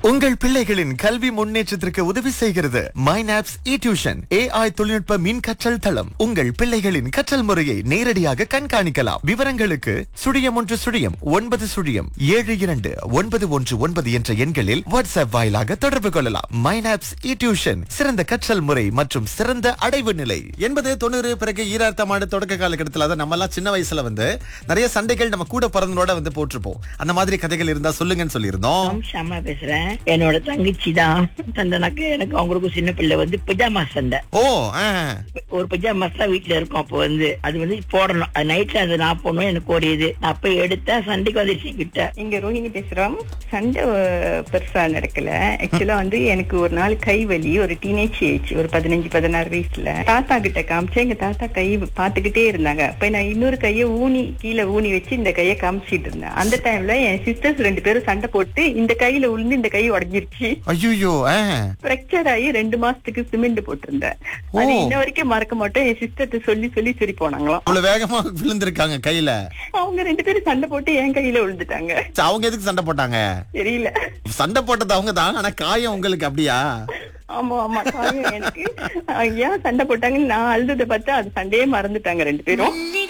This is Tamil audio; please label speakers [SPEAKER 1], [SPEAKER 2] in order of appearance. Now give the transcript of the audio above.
[SPEAKER 1] உங்கள் பிள்ளைகளின் கல்வி முன்னேற்றத்திற்கு உதவி செய்கிறது மைனாப்ஸ் இ டியூஷன் ஏஐ தொழில்நுட்ப மின் கற்றல் தளம் உங்கள் பிள்ளைகளின் கற்றல் முறையை நேரடியாக கண்காணிக்கலாம் விவரங்களுக்கு சுழியம் ஒன்று சுழியம் ஒன்பது சுழியம் ஏழு இரண்டு ஒன்பது ஒன்று ஒன்பது என்ற எண்களில் வாட்ஸ்அப் வாயிலாக தொடர்பு கொள்ளலாம் மைனாப்ஸ் இ டியூஷன் சிறந்த கற்றல் முறை மற்றும் சிறந்த அடைவு நிலை எண்பது தொண்ணூறு பிறகு ஈராயிரத்தாம் ஆண்டு தொடக்க காலகட்டத்தில் அதான் நம்ம எல்லாம் சின்ன வயசுல வந்து நிறைய சண்டைகள் நம்ம கூட பிறந்தனோட வந்து போட்டிருப்போம் அந்த மாதிரி கதைகள் இருந்தா சொல்லுங்கன்னு சொல்லியிருந்தோம்
[SPEAKER 2] ஷாமா பேசுறேன் என்னோட தங்கச்சி தான் சண்டைனாக்க எனக்கு அவங்களுக்கும் சின்ன பிள்ளை வந்து பிஜாமா சண்டை
[SPEAKER 1] ஓ ஆ.
[SPEAKER 2] ஒரு பிஜாமா தான் வீட்டுல இருக்கும் அப்போ வந்து அது வந்து போடணும் அது நைட்ல அது நான் போடணும் எனக்கு ஓடியது நான் அப்ப எடுத்தேன் சண்டைக்கு வந்துருச்சு கிட்ட
[SPEAKER 3] இங்க ரோஹிணி பேசுறோம் சண்டை அஹ், பெருசா நடக்கல ஆக்சுவலா வந்து எனக்கு ஒரு நாள் கை வலி ஒரு டீனேஜ் ஏஜ் ஒரு பதினஞ்சு பதினாறு வயசுல தாத்தா கிட்ட காமிச்சேன் எங்க தாத்தா கை பாத்துக்கிட்டே இருந்தாங்க அப்ப நான் இன்னொரு கையை ஊனி கீழே ஊனி வச்சு இந்த கையை காமிச்சிட்டு இருந்தேன் அந்த டைம்ல என் சிஸ்டர்ஸ் ரெண்டு பேரும் சண்டை போட்டு இந்த கையில விழுந்து இந்த கை உடஞ்சிருச்சு
[SPEAKER 1] ஐயோ
[SPEAKER 3] ஃப்ராக்சர் ஆகி ரெண்டு மாசத்துக்கு சிமெண்ட் போட்டிருந்தேன் அது
[SPEAKER 1] ஓ.
[SPEAKER 3] இன்ன வரைக்கும் மறக்க மாட்டேன் என் சிஸ்டர்ட்ட சொல்லி சொல்லி சரி போனாங்களாம்
[SPEAKER 1] அவ்வளவு வேகமா விழுந்திருக்காங்க கையில
[SPEAKER 3] அவங்க ரெண்டு பேரும் சண்டை போட்டு என் கையில விழுந்துட்டாங்க
[SPEAKER 1] சரி, அவங்க எதுக்கு சண்டை போட்டாங்க
[SPEAKER 3] தெரியல
[SPEAKER 1] சண்டை போட்டது அவங்க தான் ஆனா காயம் உங்களுக்கு அப்படியா
[SPEAKER 3] ஆமா ஆமா காயம் எனக்கு அஹ் ஏன் சண்டை போட்டாங்கன்னு நான் அழுததை பார்த்தா அது சண்டையே மறந்துட்டாங்க ரெண்டு பேரும்